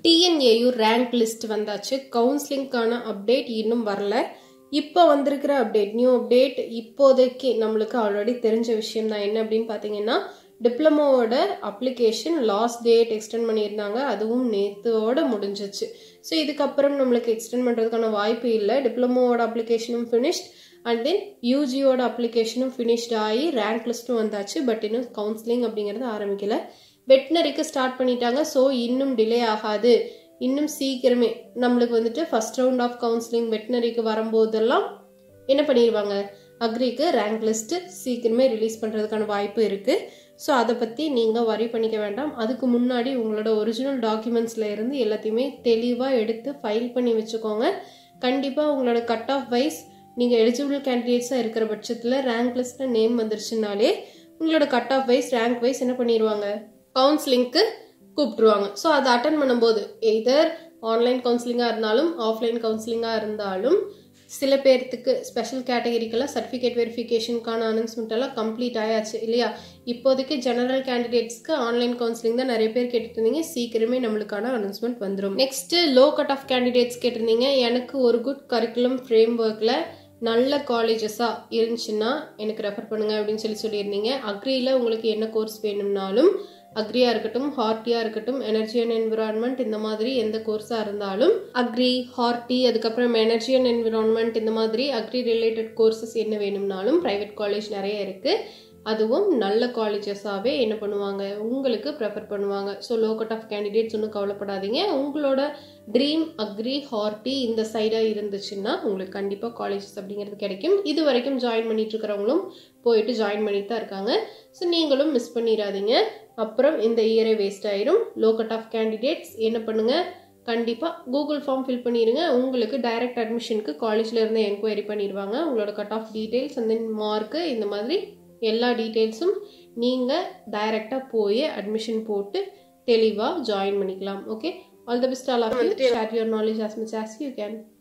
TNAU rank list வந்தாச்சு கவுன்சிலிங்க்கான update இன்னும் வரல இப்போ வந்திருக்கிற அப்டேட் நியூ அப்டேட் இப்போதைக்கு நம்மளுக்கு ஆல்ரெடி தெரிஞ்ச விஷயம் தான் என்ன அப்படின்னு பார்த்தீங்கன்னா டிப்ளமோவோட அப்ளிகேஷன் லாஸ்ட் டேட் எக்ஸ்டெண்ட் பண்ணியிருந்தாங்க அதுவும் நேத்தோட முடிஞ்சிச்சு ஸோ இதுக்கப்புறம் நம்மளுக்கு எக்ஸ்டெண்ட் பண்ணுறதுக்கான வாய்ப்பு இல்லை டிப்ளமோவோட அப்ளிகேஷனும் ஃபினிஷ்ட் அண்ட் தென் யூஜியோட அப்ளிகேஷனும் ஃபினிஷ்ட் ஆகி ரேங்க் லிஸ்ட்டும் வந்தாச்சு பட் இன்னும் கவுன்சிலிங் அப்படிங்கிறது ஆரம்பிக்கல வெட்டினரிக்கு ஸ்டார்ட் பண்ணிட்டாங்க ஸோ இன்னும் டிலே ஆகாது இன்னும் சீக்கிரமே நம்மளுக்கு வந்துட்டு ஃபர்ஸ்ட் ரவுண்ட் ஆஃப் கவுன்சிலிங் வெட்டினரிக்கு வரும்போதெல்லாம் என்ன பண்ணிடுவாங்க அக்ரிக்கு ரேங்க் லிஸ்ட்டு சீக்கிரமே ரிலீஸ் பண்ணுறதுக்கான வாய்ப்பு இருக்குது ஸோ அதை பற்றி நீங்கள் வரி பண்ணிக்க வேண்டாம் அதுக்கு முன்னாடி உங்களோட ஒரிஜினல் டாக்குமெண்ட்ஸில் இருந்து எல்லாத்தையுமே தெளிவாக எடுத்து ஃபைல் பண்ணி வச்சுக்கோங்க கண்டிப்பாக உங்களோட கட் ஆஃப் வைஸ் நீங்கள் எலிஜிபிள் கேண்டிடேட்ஸாக இருக்கிற பட்சத்தில் ரேங்க் லிஸ்ட்டில் நேம் வந்துருச்சுனாலே உங்களோட cut off wise rank wise என்ன பண்ணிடுவாங்க கவுன்சிலிங்க்கு கூப்பிட்டுருவாங்க ஸோ அதை அட்டன் பண்ணும்போது எதர் ஆன்லைன் கவுன்சிலிங்காக இருந்தாலும் ஆஃப்லைன் கவுன்சிலிங்காக இருந்தாலும் சில பேர்த்துக்கு ஸ்பெஷல் கேட்டகரிக்கெல்லாம் சர்டிஃபிகேட் வெரிஃபிகேஷனுக்கான அனௌன்ஸ்மெண்ட் எல்லாம் கம்ப்ளீட் ஆயாச்சு இல்லையா இப்போதைக்கு ஜெனரல் கேண்டிடேட்ஸ்க்கு ஆன்லைன் கவுன்சிலிங் தான் நிறைய பேர் கேட்டுட்டு இருந்தீங்க சீக்கிரமே நம்மளுக்கான அனௌன்ஸ்மெண்ட் வந்துடும் next low cut off candidates கேட்டிருந்தீங்க எனக்கு ஒரு குட் கரிக்குலம் ஃப்ரேம் ஒர்க்கில் நல்ல காலேஜஸாக இருந்துச்சுன்னா எனக்கு ரெஃபர் பண்ணுங்க அப்படின்னு சொல்லி சொல்லியிருந்தீங்க அக்ரியில் உங்களுக்கு என்ன கோர்ஸ் வேணும்னாலும் அக்ரியாக இருக்கட்டும் ஹார்ட்டியாக இருக்கட்டும் எனர்ஜி அண்ட் என்விரான்மெண்ட் இந்த மாதிரி எந்த கோர்ஸாக இருந்தாலும் அக்ரி ஹார்ட்டி அதுக்கப்புறம் எனர்ஜி அண்ட் என்விரான்மெண்ட் இந்த மாதிரி அக்ரி ரிலேட்டட் கோர்சஸ் என்ன வேணும்னாலும் ப்ரைவேட் காலேஜ் நிறைய இருக்குது அதுவும் நல்ல காலேஜஸாகவே என்ன பண்ணுவாங்க உங்களுக்கு ப்ரெஃபர் பண்ணுவாங்க so low cut off candidates ஒன்றும் கவலைப்படாதீங்க உங்களோட ட்ரீம் அக்ரி ஹார்ட்டி இந்த சைடாக இருந்துச்சுன்னா உங்களுக்கு கண்டிப்பாக காலேஜஸ் அப்படிங்கிறது கிடைக்கும் இது வரைக்கும் ஜாயின் பண்ணிட்டு இருக்கிறவங்களும் போயிட்டு ஜாயின் பண்ணிட்டு தான் இருக்காங்க ஸோ நீங்களும் மிஸ் பண்ணிடாதீங்க அப்புறம் இந்த இயரே வேஸ்ட் ஆயிரும் லோ கட் ஆஃப் கேண்டிடேட்ஸ் என்ன பண்ணுங்க கண்டிப்பாக கூகுள் ஃபார்ம் ஃபில் பண்ணிடுங்க உங்களுக்கு டைரக்ட் அட்மிஷனுக்கு காலேஜில் இருந்து என்கொயரி பண்ணிடுவாங்க உங்களோட cut off details and then mark இந்த மாதிரி எல்லா டீட்டெயில்ஸும் நீங்கள் டைரெக்டாக போய் அட்மிஷன் போட்டு தெளிவாக ஜாயின் பண்ணிக்கலாம் okay all the best all of you share your knowledge as much as you can